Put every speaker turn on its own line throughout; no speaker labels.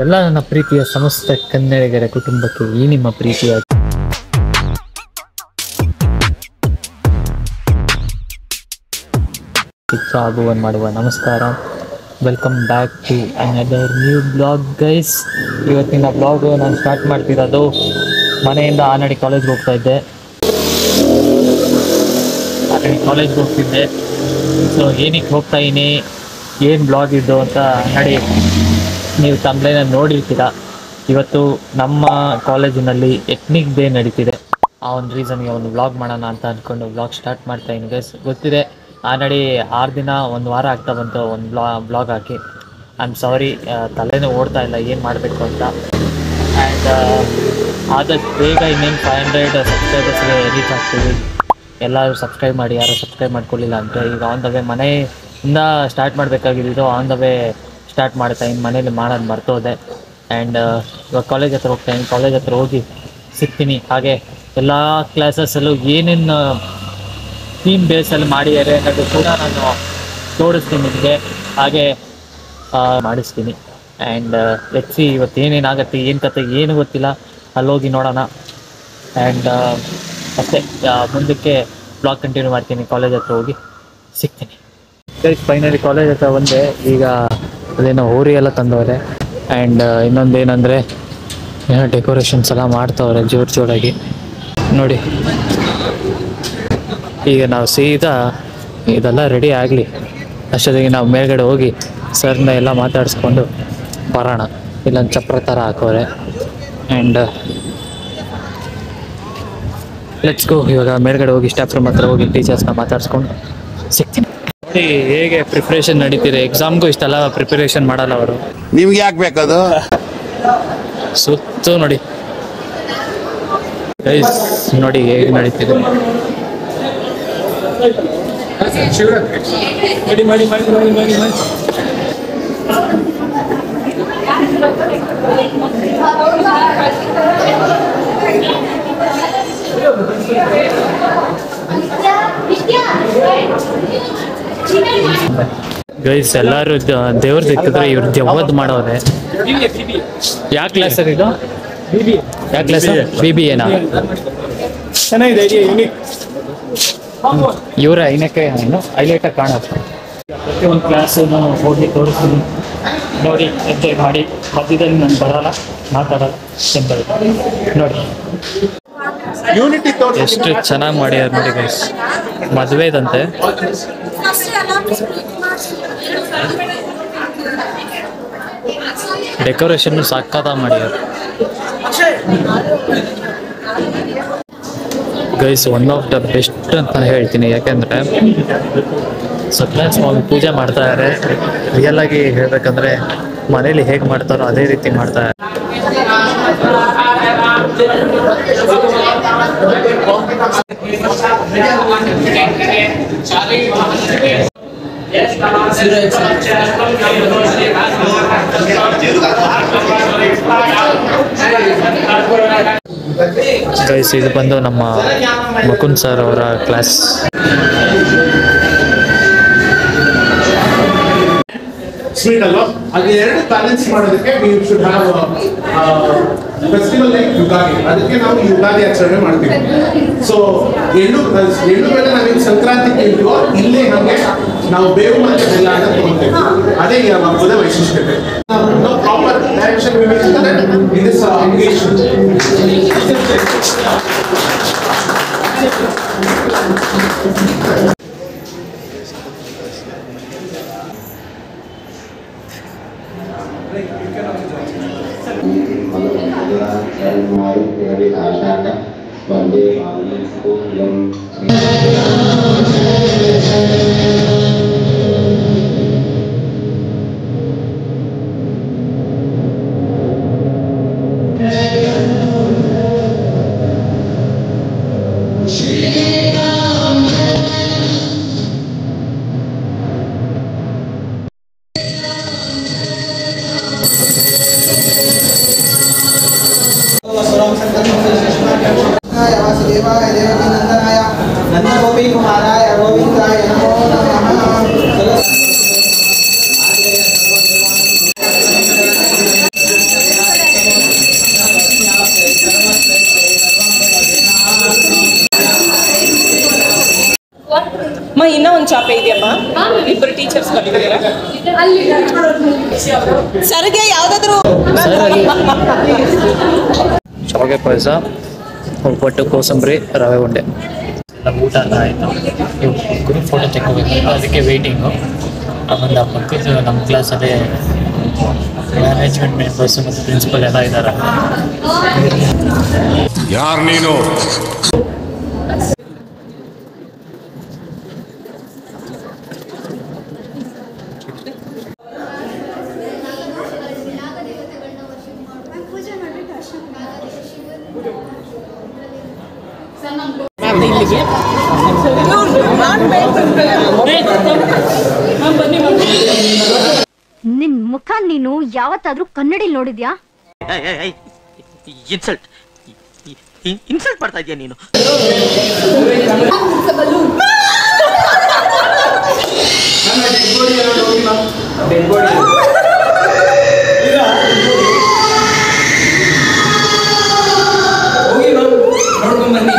ಎಲ್ಲ ನನ್ನ ಪ್ರೀತಿಯ ಸಮಸ್ತ ಕನ್ನಡಿಗರ ಕುಟುಂಬಕ್ಕೆ ಈ ನಿಮ್ಮ ಪ್ರೀತಿಯ ಕಿಚ್ಚ ಆಗುವನ್ ಮಾಡುವ ನಮಸ್ಕಾರ welcome back to another new blog guys ಇವತ್ತಿನ ಬ್ಲಾಗ್ ನಾನು ಸ್ಟಾರ್ಟ್ ಮಾಡ್ತಿರೋದು ಮನೆಯಿಂದ ಆನಡಿ ಕಾಲೇಜ್ಗೆ ಹೋಗ್ತಾ ಇದ್ದೆ ಆನಡಿ ಕಾಲೇಜ್ಗೆ ಹೋಗ್ತಿದ್ದೆ ಸೊ ಏನಕ್ಕೆ ಹೋಗ್ತಾ ಇದೀನಿ ಏನು ಬ್ಲಾಗ್ ಇದ್ದು ಅಂತ ನಡಿ ನೀವು ತಮ್ಮನೇನ ನೋಡಿರ್ತೀರ ಇವತ್ತು ನಮ್ಮ ಕಾಲೇಜಿನಲ್ಲಿ ಎತ್ನಿಕ್ ಡೇ ನಡೀತಿದೆ ಆ ಒಂದು ರೀಸನ್ಗೆ ಒಂದು ವ್ಲಾಗ್ ಮಾಡೋಣ ಅಂತ ಅಂದ್ಕೊಂಡು ವ್ಲಾಗ್ ಸ್ಟಾರ್ಟ್ ಮಾಡ್ತಾ ಇದ್ದೀನಿ ಗೈಸ್ ಗೊತ್ತಿದೆ ಆ ನಡಿ ಆರು ದಿನ ಒಂದು ವಾರ ಆಗ್ತಾ ಬಂತು ಒಂದು ಬ್ಲಾ ಬ್ಲಾಗ್ ಹಾಕಿ ಐ ಆಮ್ ಸಾರಿ ತಲೆನೂ ಓಡ್ತಾ ಇಲ್ಲ ಏನು ಮಾಡಬೇಕು ಅಂತ ಆ್ಯಂಡ್ ಆದಷ್ಟು ಬೇಗ ಇನ್ನೇನು ಫೈವ್ ಹಂಡ್ರೆಡ್ ಸಬ್ಸ್ಕ್ರೈಬರ್ಸ್ಗೆ ರೀಚ್ ಆಗ್ತೀವಿ ಎಲ್ಲರೂ ಸಬ್ಸ್ಕ್ರೈಬ್ ಮಾಡಿ ಯಾರು ಸಬ್ಸ್ಕ್ರೈಬ್ ಮಾಡ್ಕೊಳ್ಳಿಲ್ಲ ಅಂದರೆ ಈಗ ಆನ್ ದ ವೇ ಮನೆಯಿಂದ ಸ್ಟಾರ್ಟ್ ಮಾಡಬೇಕಾಗಿದ್ದು ಆನ್ ದ ವೇ ಸ್ಟಾರ್ಟ್ ಮಾಡ್ತಾ ಇನ್ನು ಮನೇಲಿ ಮಾಡೋದು ಮರ್ತೋದೆ ಆ್ಯಂಡ್ ಇವಾಗ ಕಾಲೇಜ್ ಹತ್ರ ಹೋಗ್ತಾ ಇದ್ದೀನಿ ಕಾಲೇಜ್ ಹತ್ರ ಹೋಗಿ ಸಿಗ್ತೀನಿ ಹಾಗೆ ಎಲ್ಲ ಕ್ಲಾಸಸ್ಸಲ್ಲೂ ಏನೇನು ಥೀಮ್ ಬೇಸಲ್ಲಿ ಮಾಡಿದ್ದಾರೆ ಅನ್ನೋದು ಕೂಡ ನಾನು ತೋರಿಸ್ತೀನಿ ನಿಮಗೆ ಹಾಗೆ ಆ, ಮಾಡಿಸ್ತೀನಿ ಆ್ಯಂಡ್ ಲೆಟ್ಸಿ ಇವತ್ತು ಏನೇನಾಗತ್ತೆ ಏನು ಕತೆ ಏನು ಗೊತ್ತಿಲ್ಲ ಅಲ್ಲೋಗಿ ನೋಡೋಣ ಆ್ಯಂಡ್ ಅಷ್ಟೇ ಆ, ಮುಂದಕ್ಕೆ ಬ್ಲಾಗ್ ಕಂಟಿನ್ಯೂ ಮಾಡ್ತೀನಿ ಕಾಲೇಜ್ ಹತ್ರ ಹೋಗಿ ಸಿಗ್ತೀನಿ ಫೈನಲಿ ಕಾಲೇಜ್ ಹತ್ರ ಬಂದೆ ಈಗ ಅದೇನೋ ಹೋರಿ ಎಲ್ಲ ತಂದವ್ರೆ ಆ್ಯಂಡ್ ಇನ್ನೊಂದು ಏನಂದರೆ ಏನೋ ಡೆಕೋರೇಷನ್ಸ್ ಎಲ್ಲ ಮಾಡ್ತವ್ರೆ ಜೋರು ಜೋರಾಗಿ ನೋಡಿ ಈಗ ನಾವು ಸೀದಾ ಇದೆಲ್ಲ ರೆಡಿ ಆಗಲಿ ಅಷ್ಟೊತ್ತಿಗೆ ನಾವು ಮೇಲ್ಗಡೆ ಹೋಗಿ ಸರ್ನ ಎಲ್ಲ ಮಾತಾಡಿಸ್ಕೊಂಡು ಬರೋಣ ಇಲ್ಲೊಂದು ಚಪ್ರ ಥರ ಹಾಕೋರೆ ಆ್ಯಂಡ್ ಲೆಟ್ಸ್ ಗೋ ಇವಾಗ ಮೇಲ್ಗಡೆ ಹೋಗಿ ಸ್ಟಾಫ್ ರೂಮ್ ಹತ್ರ ಹೋಗಿ ಟೀಚರ್ಸ್ನ ಮಾತಾಡಿಸ್ಕೊಂಡು ಸಿಗ್ತೀನಿ ನೋಡಿ ಹೇಗೆ ಪ್ರಿಪ್ರೇಷನ್ ನಡೀತಿದೆ ಎಕ್ಸಾಮ್ಗೂ ಇಷ್ಟೆಲ್ಲ ಪ್ರಿಪರೇಷನ್ ಮಾಡಲ್ಲ ಅವರು
ನಿಮ್ಗೆ ಯಾಕೆ ಬೇಕದು
ಸುತ್ತು ನೋಡಿ ಗೈಸ್ ನೋಡಿ ಹೇಗೆ ನಡೀತಿದೆ ಗೈಸ್ ಎಲ್ಲರೂ ದೇವ್ರ ಸಿಕ್ಕಿದ್ರೆ ಇವ್ರು ದೆವ್ವದ್ ಮಾಡೋರೆ ಯಾವ ಕ್ಲಾಸ್ ಸರ್ ಇದು ಯಾವ ಕ್ಲಾಸ್ ಬಿ ಬಿ ಏನಾ
ಚೆನ್ನಾಗಿದೆ ಐಡಿಯಾ ಯುನಿಕ್
ಇವರ ಐನಕ್ಕೆ ಏನು ಹೈಲೈಟ್ ಆಗಿ ಕಾಣುತ್ತೆ ಪ್ರತಿಯೊಂದು ಕ್ಲಾಸು ಹೋಗಿ ತೋರಿಸ್ತೀನಿ ನೋಡಿ ಎಂಜಾಯ್ ಮಾಡಿ ಮಧ್ಯದಲ್ಲಿ ನಾನು ಬರಲ್ಲ ಮಾತಾಡಲ್ಲ ಸಿಂಪಲ್ ನೋಡಿ
ಯೂನಿಟಿ ತೋರಿಸಿ
ಎಷ್ಟು ಚೆನ್ನಾಗಿ ಮಾಡ್ಯಾರ ನೋಡಿ ಗೈಸ್ ಮದುವೆದಂತೆ ಡೆಕೋರೇಷನ್ ಸಕ್ಕತ್ತ ಮಾಡ್ಯಾರ guys one of the best ಅಂತ ಹೇಳ್ತೀನಿ ಯಾಕೆಂದ್ರೆ ಸತ್ಯನಾರಾಯಣ ಸ್ವಾಮಿ ಪೂಜೆ ಮಾಡ್ತಾ ಇದ್ದಾರೆ ರಿಯಲ್ ಆಗಿ ಹೇಳ್ಬೇಕಂದ್ರೆ ಮನೇಲಿ ಹೇಗೆ ಮಾಡ್ತಾರೋ ಅದೇ ರೀತಿ ಮಾಡ್ತಾ ಇದ್ದಾರೆ ಗೈಸ್ ಇದು ಬಂದು ನಮ್ಮ ಮುಕುಂದ್ ಸರ್ ಅವರ ಕ್ಲಾಸ್
ಸ್ವೀಟ್ ಅಲ್ವಾ ಅದು ಎರಡು ಬ್ಯಾಲೆನ್ಸ್ ಮಾಡೋದಕ್ಕೆ we should have festival like Ugadi ಅದಕ್ಕೆ ನಾವು ಯುಗಾದಿ ಆಚರಣೆ ಮಾಡ್ತೀವಿ ಸೊ ಎಳ್ಳು ಎಳ್ಳು ಮೇಲೆ ನಾವೇನು ಸಂಕ್ರಾಂತಿ ಕೇಳ್ತೀವೋ ಇಲ್ಲೇ ಹಂಗೆ ನಾವು ಬೇವು ಮತ್ತೆ ಬೆಲ್ಲ ಅಂತ ತಗೊಂತೀವಿ ಅದೇ ಈ ಹಬ್ಬದ ವೈಶಿಷ್ಟ್ಯತೆ proper direction in this engagement
వందే పూర్ణం
वासुदेवाय देवकीनन्दनाय नन्दगोपीकुमाराय गोविन्दाय नमो नमः
ಅಮ್ಮ ಇನ್ನೂ ಒಂದು ಚಾಪೆ ಇದೆಯಮ್ಮ ಇಬ್ಬರು ಟೀಚರ್ಸ್ ಬರ್ತಿದ್ದೀರಾ ಸರ್ಗೆ ಯಾವ್ದಾದ್ರು
ಶಾವಿಗೆ ಪಾಯಸ ಒಬ್ಬಟ್ಟು ಕೋಸಂಬರಿ ರವೆ ಉಂಡೆ ಎಲ್ಲ ಊಟ ಎಲ್ಲ ಆಯಿತು ಗ್ರೂಪ್ ಫೋಟೋ ತೆಕ್ಕೋಬೇಕು ಅದಕ್ಕೆ ವೆಯ್ಟಿಂಗು ಆಮೇಲೆ ನಮ್ಮ ಪಕ್ಕದ ನಮ್ಮ ಕ್ಲಾಸಲ್ಲಿ ಮ್ಯಾನೇಜ್ಮೆಂಟ್ ಮೆಂಬರ್ಸ್ ಮತ್ತು ಪ್ರಿನ್ಸಿಪಲ್ ಎಲ್ಲ ಇದ್ದಾರೆ
ಯಾರ್ ನೀನು
ಇಲ್ಲಿಗೆ
ನಿನ್ ಮುಖ ನೀನು ಯಾವತ್ತಾದ್ರೂ ಕನ್ನಡಿಲ್ ನೋಡಿದ್ಯಾ
ಇನ್ಸಲ್ಟ್ ಇನ್ಸಲ್ಟ್ ಮಾಡ್ತಾ ಇದೀಯ ನೀನು
ನನ್ನ ಡೆಡ್ ಬಾಡಿ ಎಲ್ಲ ಹೋಗಿ ನಾವು ಡೆಡ್ ಬಾಡಿ ಹೋಗಿ ನಾವು ನೋಡ್ಕೊಂಡ್ ಬನ್ನಿ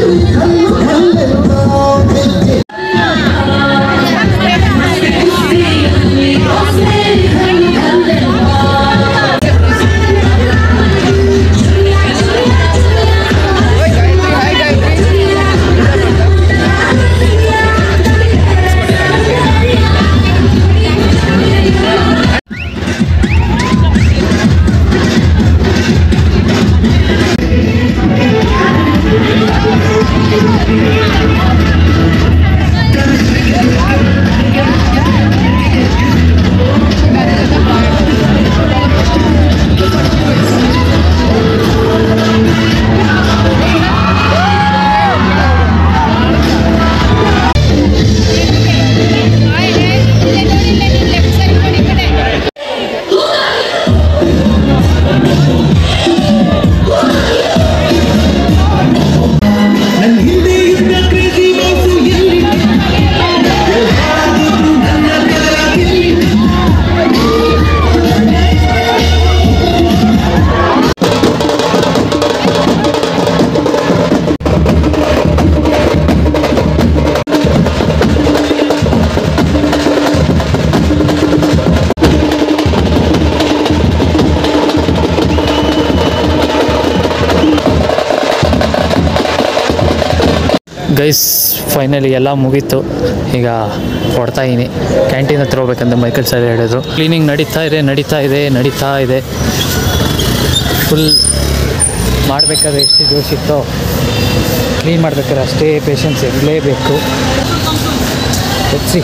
ಗೈಸ್ ಫೈನಲಿ ಎಲ್ಲ ಮುಗೀತು ಈಗ ಕೊಡ್ತಾ ಇದೀನಿ ಕ್ಯಾಂಟೀನ್ ಹತ್ರ ಹೋಗ್ಬೇಕಂತ ಮೈಕಲ್ ಸರ್ ಹೇಳಿದ್ರು ಕ್ಲೀನಿಂಗ್ ನಡೀತಾ ಇದೆ ನಡೀತಾ ಇದೆ ನಡೀತಾ ಇದೆ ಫುಲ್ ಮಾಡಬೇಕಾದ್ರೆ ಎಷ್ಟು ಜೋಶ್ ಇತ್ತೋ ಕ್ಲೀನ್ ಮಾಡ್ಬೇಕಾದ್ರೆ ಅಷ್ಟೇ ಪೇಷನ್ಸ್ ಇರಲೇಬೇಕು ಹೆಚ್ಚಿ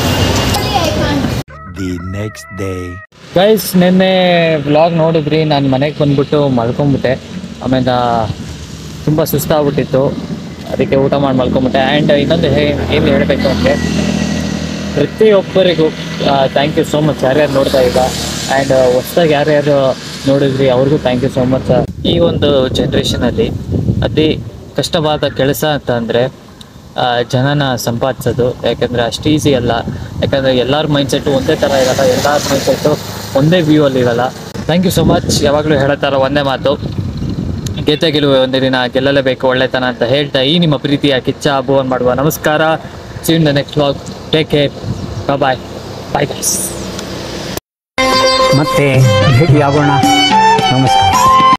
The next day.
ಗೈಸ್ ನಿನ್ನೆ ವ್ಲಾಗ್ ನೋಡಿದ್ರಿ ನಾನು ಮನೆಗೆ ಬಂದ್ಬಿಟ್ಟು ಮಲ್ಕೊಂಬಿಟ್ಟೆ ಆಮೇಲೆ ತುಂಬ ಸುಸ್ತಾಗ್ಬಿಟ್ಟಿತ್ತು ಅದಕ್ಕೆ ಊಟ ಮಾಡಿ ಮಲ್ಕೊಂಬಿಟ್ಟೆ ಆ್ಯಂಡ್ ಇನ್ನೊಂದು ಹೇ ಏನು ಹೇಳಬೇಕು ಅಂದರೆ ಪ್ರತಿಯೊಬ್ಬರಿಗೂ ಥ್ಯಾಂಕ್ ಯು ಸೋ ಮಚ್ ಯಾರ್ಯಾರು ನೋಡ್ತಾ ಈಗ ಆ್ಯಂಡ್ ಹೊಸ್ದಾಗಿ ಯಾರ್ಯಾರು ನೋಡಿದ್ರಿ ಅವ್ರಿಗೂ ಥ್ಯಾಂಕ್ ಯು ಸೋ ಮಚ್ ಈ ಒಂದು ಜನ್ರೇಷನಲ್ಲಿ ಅತಿ ಕಷ್ಟವಾದ ಕೆಲಸ ಅಂತ ಅಂದರೆ ಜನನ ಸಂಪಾದಿಸೋದು ಯಾಕಂದರೆ ಅಷ್ಟು ಈಸಿ ಅಲ್ಲ ಯಾಕಂದರೆ ಎಲ್ಲರ ಮೈಂಡ್ಸೆಟ್ಟು ಒಂದೇ ಥರ ಇರಲ್ಲ ಎಲ್ಲರ ಮೈಂಡ್ಸೆಟ್ಟು ಒಂದೇ ವ್ಯೂ ಅಲ್ಲಿ ಇರಲ್ಲ ಥ್ಯಾಂಕ್ ಯು ಸೊ ಮಚ್ ಯಾವಾಗಲೂ ಹೇಳತ್ತಾರ ಒಂದೇ ಮಾತು ಗೆದ್ದೆ ಗೆಲುವೆ ಒಂದೇ ದಿನ ಗೆಲ್ಲಲೇಬೇಕು ಒಳ್ಳೆತನ ಅಂತ ಹೇಳ್ತಾ ಈ ನಿಮ್ಮ ಪ್ರೀತಿಯ ಕಿಚ್ಚ ಭುವನ್ ಮಾಡುವ ನಮಸ್ಕಾರ see in the next vlog take care bye bye guys
ಮತ್ತೆ ಭೇಟಿಯಾಗೋಣ ನಮಸ್ಕಾರ